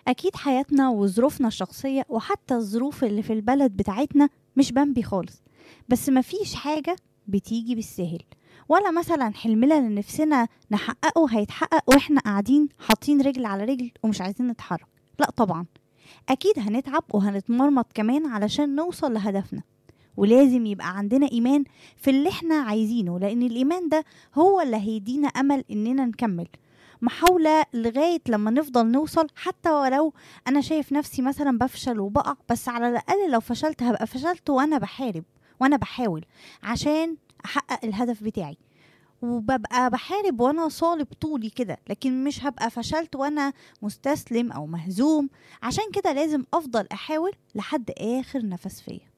أكيد حياتنا وظروفنا الشخصية وحتى الظروف اللي في البلد بتاعتنا مش بامبي خالص بس مفيش حاجة بتيجي بالسهل ولا مثلا حلمنا اللي نفسنا نحققه هيتحقق واحنا قاعدين حاطين رجل على رجل ومش عايزين نتحرك لا طبعا أكيد هنتعب وهنتمرمط كمان علشان نوصل لهدفنا ولازم يبقى عندنا إيمان في اللي احنا عايزينه لأن الإيمان ده هو اللي هيدينا أمل إننا نكمل محاولة لغاية لما نفضل نوصل حتى ولو أنا شايف نفسي مثلا بفشل وبقع بس على الأقل لو فشلت هبقى فشلت وأنا بحارب وأنا بحاول عشان أحقق الهدف بتاعي وببقى بحارب وانا صالب طولي كده لكن مش هبقى فشلت وانا مستسلم او مهزوم عشان كده لازم افضل احاول لحد اخر نفس فيا